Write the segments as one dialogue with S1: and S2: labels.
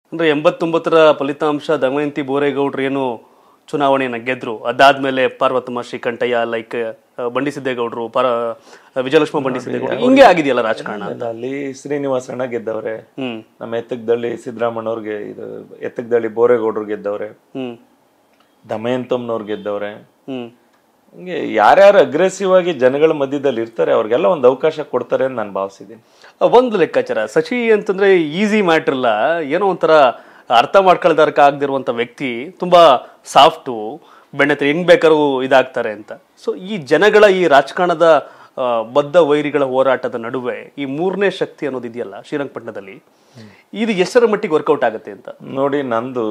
S1: ಅಂದ್ರೆ ಎಂಬತ್ತೊಂಬತ್ತರ ಫಲಿತಾಂಶ ದಮಯಂತಿ ಬೋರೇಗೌಡ್ರು ಏನು ಚುನಾವಣೆಯನ್ನ ಗೆದ್ರು ಅದಾದ್ಮೇಲೆ ಪಾರ್ವತಮ್ಮ ಶ್ರೀಕಂಠಯ್ಯ ಲೈಕ್ ಬಂಡಿ ಸಿದ್ದೇಗೌಡರು ಪರ ವಿಜಯಲಕ್ಷ್ಮ ಬಂಡಿ ಸಿದ್ದೇಗೌಡರು ಹಿಂಗೆ ಆಗಿದೆಯಲ್ಲ ರಾಜಕಾರಣ
S2: ಅಲ್ಲಿ ಶ್ರೀನಿವಾಸಣ್ಣ ಗೆದ್ದವ್ರೆ
S1: ಹ್ಮ್
S2: ನಮ್ಮ ಎತ್ತಕದಳ್ಳಿ ಸಿದ್ದರಾಮಣ್ಣವ್ರಿಗೆ ಇದು ಎತ್ತಕದಳ್ಳಿ ಬೋರೇಗೌಡರು ಗೆದ್ದವ್ರೆ
S1: ಹ್ಮ್
S2: ದಮಯಂತಮ್ನವ್ರು ಗೆದ್ದವ್ರೆ
S1: ಹ್ಮ್
S2: ಹಂಗೆ ಯಾರ್ಯಾರು ಅಗ್ರೆಸಿವ್ ಆಗಿ ಜನಗಳ ಮಧ್ಯದಲ್ಲಿ ಇರ್ತಾರೆ ಅವ್ರಿಗೆಲ್ಲ ಒಂದು ಅವಕಾಶ ಕೊಡ್ತಾರೆ ಅಂತ ನಾನು ಭಾವಿಸಿದ್ದೀನಿ
S1: ಆ, ಒಂದು ಲೆಕ್ಕಾಚಾರ ಸಚಿ ಅಂತಂದ್ರೆ ಈಸಿ ಮ್ಯಾಟರ್ ಇಲ್ಲ ಏನೋ ಒಂಥರ ಅರ್ಥ ಮಾಡ್ಕೊಳ್ದಾರಕ ಆಗದಿರುವಂತ ವ್ಯಕ್ತಿ ತುಂಬಾ ಸಾಫ್ಟು ಬೆಣ್ಣೆತ್ರ ಹೆಂಗ್ ಬೇಕಾದ್ರೂ ಇದಾಗ್ತಾರೆ ಅಂತ ಸೊ ಈ ಜನಗಳ ಈ ರಾಜಕಾರಣದ ಆ, ಬದ್ಧ ವೈರಿಗಳ ಹೋರಾಟದ ನಡುವೆ ಈ ಮೂರನೇ ಶಕ್ತಿ ಅನ್ನೋದು ಇದೆಯಲ್ಲ ಶ್ರೀರಂಗಪಟ್ಟಣದಲ್ಲಿ ಇದು ಎಷ್ಟರ ಮಟ್ಟಿಗೆ ವರ್ಕೌಟ್ ಆಗುತ್ತೆ ಅಂತ
S2: ನೋಡಿ ನಂದು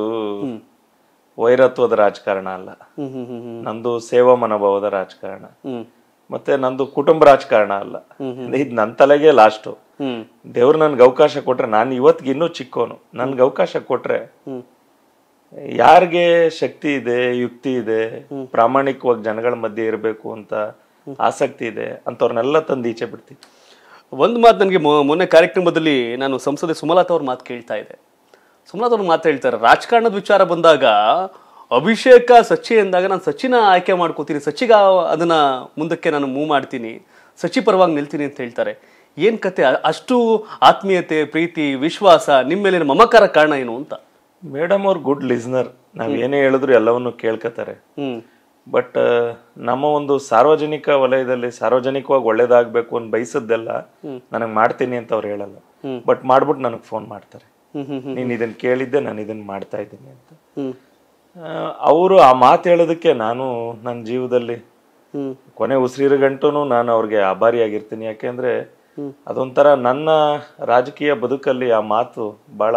S2: ವೈರತ್ವದ ರಾಜಕಾರಣ ಅಲ್ಲ
S1: ಹ್ಮ್ ಹ್ಮ್ ಹ್ಮ್ ಹ್ಮ್
S2: ನಂದು ಸೇವಾ ಮನೋಭಾವದ ರಾಜಕಾರಣ
S1: ಹ್ಮ್
S2: ಮತ್ತೆ ನಂದು ಕುಟುಂಬ ರಾಜಕಾರಣ ಅಲ್ಲ ಇದು ನನ್ನ ತಲೆಗೆ ಲಾಸ್ಟು
S1: ಹ್ಮ್
S2: ದೇವ್ರು ನನ್ಗೆ ಅವಕಾಶ ಕೊಟ್ರೆ ನಾನು ಇವತ್ತಿಗೆ ಇನ್ನೂ ಚಿಕ್ಕೋನು ನನ್ಗೆ ಅವಕಾಶ ಕೊಟ್ರೆ
S1: ಹ್ಮ್
S2: ಯಾರಿಗೆ ಶಕ್ತಿ ಇದೆ ಯುಕ್ತಿ ಇದೆ ಪ್ರಾಮಾಣಿಕವಾಗಿ ಜನಗಳ ಮಧ್ಯೆ ಇರಬೇಕು ಅಂತ ಆಸಕ್ತಿ ಇದೆ ಅಂತವ್ರನ್ನೆಲ್ಲ ತಂದು ಈಚೆ ಬಿಡ್ತೀನಿ
S1: ಒಂದು ಮಾತು ನನಗೆ ಮೊನ್ನೆ ಕಾರ್ಯಕ್ರಮದಲ್ಲಿ ನಾನು ಸಂಸದೆ ಸುಮಲತಾ ಅವ್ರ ಮಾತು ಕೇಳ್ತಾ ಇದ್ದೆ ಸುಮಲತಾ ಅವ್ರ ಮಾತು ಹೇಳ್ತಾರೆ ರಾಜಕಾರಣದ ವಿಚಾರ ಬಂದಾಗ ಅಭಿಷೇಕ ಸಚಿ ಎಂದಾಗ ನಾನು ಸಚಿನ ಆಯ್ಕೆ ಮಾಡ್ಕೋತೀನಿ ಸಚಿಗ ಅದನ್ನ ಮುಂದಕ್ಕೆ ನಾನು ಮೂವ್ ಮಾಡ್ತೀನಿ ಸಚಿ ಪರವಾಗಿ ನಿಲ್ತೀನಿ ಅಂತ ಹೇಳ್ತಾರೆ ಏನ್ ಕತೆ ಅ- ಅಷ್ಟು ಆತ್ಮೀಯತೆ ಪ್ರೀತಿ ವಿಶ್ವಾಸ ನಿಮ್ಮ ಮೇಲಿನ ಮಮಕಾರ ಕಾರಣ ಏನು ಅಂತ
S2: ಮೇಡಮ್ ಅವ್ರು ಗುಡ್ ಲಿಸ್ನರ್ ನಾವ್ ಏನೇ ಹೇಳಿದ್ರು ಎಲ್ಲವನ್ನು ಕೇಳ್ಕೊತಾರೆ
S1: ಹ್ಮ್
S2: ಬಟ್ ನಮ್ಮ ಒಂದು ಸಾರ್ವಜನಿಕ ವಲಯದಲ್ಲಿ ಸಾರ್ವಜನಿಕವಾಗಿ ಒಳ್ಳೇದಾಗ್ಬೇಕು ಅಂತ ಬಯಸದ್ದೆಲ್ಲ ನನಗೆ ಮಾಡ್ತೀನಿ ಅಂತ ಅವ್ರು ಹೇಳಲ್ಲ ಬಟ್ ಮಾಡ್ಬಿಟ್ಟು ನನಗೆ ಫೋನ್ ಮಾಡ್ತಾರೆ
S1: ಹ್ಮ್ ಹ್ಮ್
S2: ನೀನ್ ಇದನ್ನ ಕೇಳಿದ್ದೆ ನಾನು ಇದನ್ನ ಮಾಡ್ತಾ ಇದ್ದೀನಿ ಅಂತ
S1: ಹ್ಮ್
S2: ಅವರು ಆ ಮಾತು ಹೇಳೋದಕ್ಕೆ ನಾನು ನನ್ನ ಜೀವದಲ್ಲಿ
S1: ಹ್ಮ್
S2: ಕೊನೆ ಉಸಿರಿಗಂಟೂ ನಾನು ಅವ್ರಿಗೆ ಆಭಾರಿಯಾಗಿರ್ತೀನಿ ಯಾಕೆಂದ್ರೆ ಅದೊಂಥರ ನನ್ನ ರಾಜಕೀಯ ಬದುಕಲ್ಲಿ ಆ ಮಾತು ಬಹಳ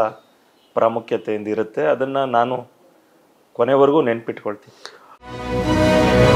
S2: ಪ್ರಾಮುಖ್ಯತೆಯಿಂದ ಇರುತ್ತೆ ಅದನ್ನ ನಾನು ಕೊನೆವರೆಗೂ ನೆನ್ಪಿಟ್ಕೊಳ್ತೀನಿ